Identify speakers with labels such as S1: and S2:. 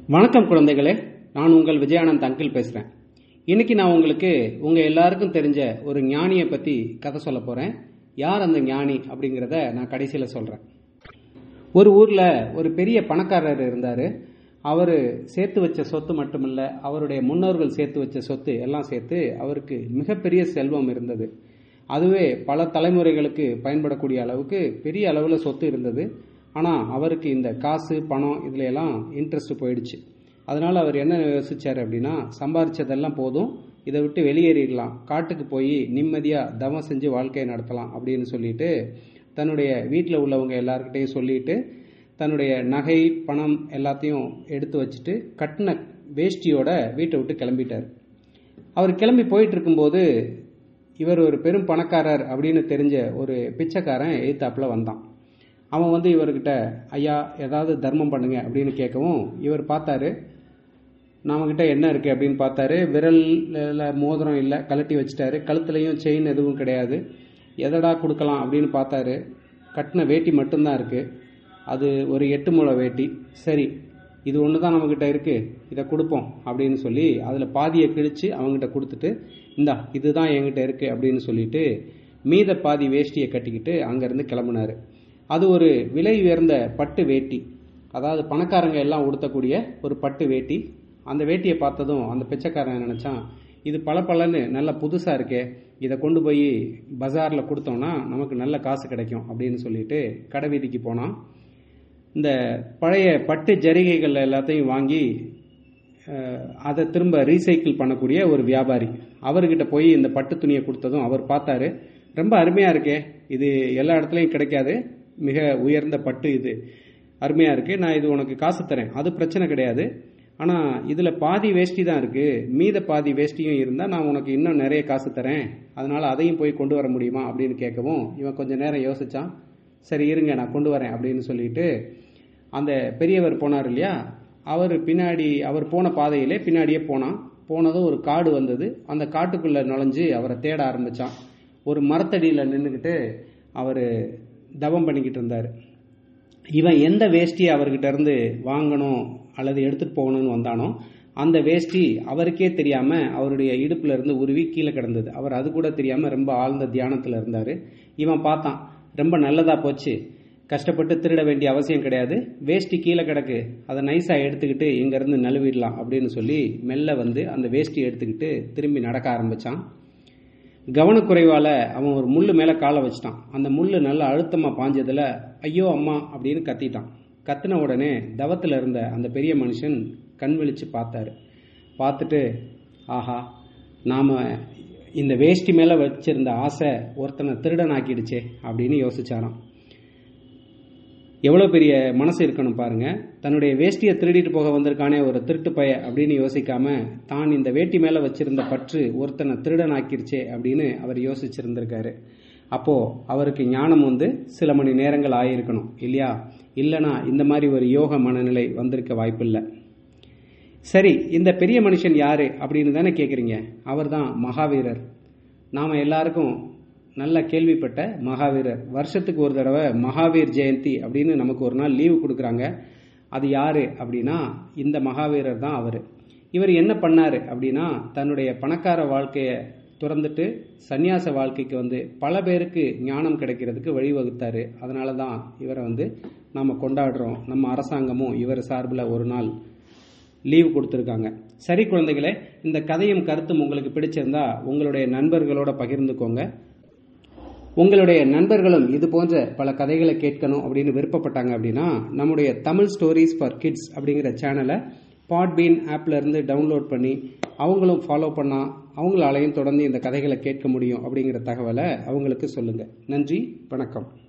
S1: வணக்கம் குழந்தைகளே நான் உங்கள் விஜயானந்த் அங்கிள் பேசுகிறேன் இன்னைக்கு நான் உங்களுக்கு உங்கள் எல்லாருக்கும் தெரிஞ்ச ஒரு ஞானியை பற்றி கதை சொல்ல போகிறேன் யார் அந்த ஞானி அப்படிங்கிறத நான் கடைசியில் சொல்கிறேன் ஒரு ஊரில் ஒரு பெரிய பணக்காரர் இருந்தார் அவர் சேர்த்து வச்ச சொத்து மட்டுமில்ல அவருடைய முன்னோர்கள் சேர்த்து வச்ச சொத்து எல்லாம் சேர்த்து அவருக்கு மிகப்பெரிய செல்வம் இருந்தது அதுவே பல தலைமுறைகளுக்கு பயன்படக்கூடிய அளவுக்கு பெரிய அளவில் சொத்து இருந்தது ஆனால் அவருக்கு இந்த காசு பணம் இதுல எல்லாம் இன்ட்ரெஸ்ட் போயிடுச்சு அதனால அவர் என்ன யோசிச்சார் அப்படின்னா சம்பாரிச்சதெல்லாம் போதும் இதை விட்டு வெளியேறிடலாம் காட்டுக்கு போய் நிம்மதியாக தவம் செஞ்சு வாழ்க்கையை நடத்தலாம் அப்படின்னு சொல்லிட்டு தன்னுடைய வீட்டில் உள்ளவங்க எல்லாருக்கிட்டையும் சொல்லிட்டு தன்னுடைய நகை பணம் எல்லாத்தையும் எடுத்து வச்சுட்டு கட்டின வேஷ்டியோட வீட்டை விட்டு கிளம்பிட்டார் அவர் கிளம்பி போயிட்டு இருக்கும்போது இவர் ஒரு பெரும் பணக்காரர் அப்படின்னு தெரிஞ்ச ஒரு பிச்சைக்காரன் எய்த்தாப்புல வந்தான் அவன் வந்து இவர்கிட்ட ஐயா ஏதாவது தர்மம் பண்ணுங்க அப்படின்னு கேட்கவும் இவர் பார்த்தாரு நம்மக்கிட்ட என்ன இருக்குது அப்படின்னு பார்த்தாரு விரலில் மோதிரம் இல்லை கழட்டி வச்சுட்டாரு கழுத்துலையும் செயின் எதுவும் கிடையாது எதடா கொடுக்கலாம் அப்படின்னு பார்த்தாரு கட்டின வேட்டி மட்டும்தான் இருக்குது அது ஒரு எட்டு முளை வேட்டி சரி இது ஒன்று தான் நம்மக்கிட்ட இருக்குது இதை கொடுப்போம் அப்படின்னு சொல்லி அதில் பாதியை கிழித்து அவங்ககிட்ட கொடுத்துட்டு இந்தா இதுதான் என்கிட்ட இருக்குது அப்படின்னு சொல்லிட்டு மீத பாதி வேஷ்டியை கட்டிக்கிட்டு அங்கேருந்து கிளம்புனார் அது ஒரு விலை உயர்ந்த பட்டு வேட்டி அதாவது பணக்காரங்க எல்லாம் உடுத்தக்கூடிய ஒரு பட்டு வேட்டி அந்த வேட்டியை பார்த்ததும் அந்த பிச்சைக்காரன் நினச்சான் இது பல பலன்னு நல்ல புதுசாக இருக்கே இதை கொண்டு போய் பஜாரில் கொடுத்தோம்னா நமக்கு நல்ல காசு கிடைக்கும் அப்படின்னு சொல்லிட்டு கடை வீதிக்கு போனான் இந்த பழைய பட்டு ஜரிகைகள் எல்லாத்தையும் வாங்கி அதை திரும்ப ரீசைக்கிள் பண்ணக்கூடிய ஒரு வியாபாரி அவர்கிட்ட போய் இந்த பட்டு துணியை கொடுத்ததும் அவர் பார்த்தாரு ரொம்ப அருமையாக இருக்கே இது எல்லா இடத்துலையும் கிடைக்காது மிக உயர்ந்த பட்டு இது அருமையாக இருக்குது நான் இது உனக்கு காசு தரேன் அது பிரச்சனை கிடையாது ஆனால் இதில் பாதி வேஷ்டி தான் இருக்குது மீத பாதி வேஷ்டியும் இருந்தால் நான் உனக்கு இன்னும் நிறைய காசு தரேன் அதனால் அதையும் போய் கொண்டு வர முடியுமா அப்படின்னு கேட்கவும் இவன் கொஞ்சம் நேரம் யோசிச்சான் சரி இருங்க நான் கொண்டு வரேன் அப்படின்னு சொல்லிட்டு அந்த பெரியவர் போனார் இல்லையா அவர் பின்னாடி அவர் போன பாதையிலே பின்னாடியே போனான் போனதும் ஒரு காடு வந்தது அந்த காட்டுக்குள்ளே நுழைஞ்சு அவரை தேட ஆரம்பித்தான் ஒரு மரத்தடியில் நின்றுக்கிட்டு அவர் தவம் பண்ணிக்கிட்டு இருந்தார் இவன் எந்த வேஷ்டியை அவர்கிட்ட இருந்து வாங்கணும் அல்லது எடுத்துகிட்டு போகணும்னு வந்தானோ அந்த வேஷ்டி அவருக்கே தெரியாமல் அவருடைய இடுப்புல இருந்து உருவி கீழே கிடந்தது அவர் அது கூட தெரியாமல் ரொம்ப ஆழ்ந்த தியானத்தில் இருந்தார் இவன் பார்த்தான் ரொம்ப நல்லதாக போச்சு கஷ்டப்பட்டு திருட வேண்டிய அவசியம் கிடையாது வேஷ்டி கீழே கிடக்கு அதை நைஸாக எடுத்துக்கிட்டு இங்கேருந்து நழுவிடலாம் அப்படின்னு சொல்லி மெல்ல வந்து அந்த வேஷ்டி எடுத்துக்கிட்டு திரும்பி நடக்க ஆரம்பித்தான் கவனக்குறைவால் அவன் ஒரு முள் மேலே காலை வச்சிட்டான் அந்த முள் நல்லா அழுத்தமாக பாஞ்சதில் ஐயோ அம்மா அப்படின்னு கத்திட்டான் கத்தின உடனே தவத்தில் இருந்த அந்த பெரிய மனுஷன் கண் விழிச்சு பார்த்தாரு பார்த்துட்டு ஆஹா நாம் இந்த வேஷ்டி மேலே வச்சிருந்த ஆசை ஒருத்தனை திருடன் ஆக்கிடுச்சே அப்படின்னு யோசிச்சாராம் எவ்வளோ பெரிய மனசு இருக்கணும் பாருங்க தன்னுடைய வேஷ்டியை திருடிட்டு போக வந்திருக்கானே ஒரு திருட்டு பய அப்படின்னு யோசிக்காம தான் இந்த வேட்டி மேலே வச்சிருந்த பற்று ஒருத்தனை திருடன் ஆக்கிருச்சே அப்படின்னு அவர் யோசிச்சிருந்திருக்காரு அப்போ அவருக்கு ஞானம் வந்து சில மணி நேரங்கள் ஆயிருக்கணும் இல்லையா இல்லைனா இந்த மாதிரி ஒரு யோக மனநிலை வந்திருக்க வாய்ப்பில்லை சரி இந்த பெரிய மனுஷன் யாரு அப்படின்னு தானே கேட்குறீங்க அவர் தான் மகாவீரர் நாம் எல்லாருக்கும் நல்ல கேள்விப்பட்ட மகாவீரர் வருஷத்துக்கு ஒரு தடவை மகாவீர் ஜெயந்தி அப்படின்னு நமக்கு ஒரு நாள் லீவு கொடுக்குறாங்க அது யாரு அப்படின்னா இந்த மகாவீரர் தான் அவர் இவர் என்ன பண்ணாரு அப்படின்னா தன்னுடைய பணக்கார வாழ்க்கையை துறந்துட்டு சந்நியாச வாழ்க்கைக்கு வந்து பல பேருக்கு ஞானம் கிடைக்கிறதுக்கு வழிவகுத்தாரு அதனால தான் இவரை வந்து நாம் கொண்டாடுறோம் நம்ம அரசாங்கமும் இவர் சார்பில் ஒரு நாள் லீவு கொடுத்துருக்காங்க சரி குழந்தைகளே இந்த கதையும் கருத்தும் உங்களுக்கு பிடிச்சிருந்தா உங்களுடைய நண்பர்களோட பகிர்ந்துக்கோங்க உங்களுடைய நண்பர்களும் இது போன்ற பல கதைகளை கேட்கணும் அப்படின்னு விருப்பப்பட்டாங்க அப்படின்னா நம்முடைய தமிழ் ஸ்டோரிஸ் ஃபார் கிட்ஸ் அப்படிங்கிற சேனலை பாட்பீன் ஆப்ல இருந்து டவுன்லோட் பண்ணி அவங்களும் ஃபாலோ பண்ணா அவங்களாலையும் தொடர்ந்து இந்த கதைகளை கேட்க முடியும் அப்படிங்கிற தகவலை அவங்களுக்கு சொல்லுங்க நன்றி வணக்கம்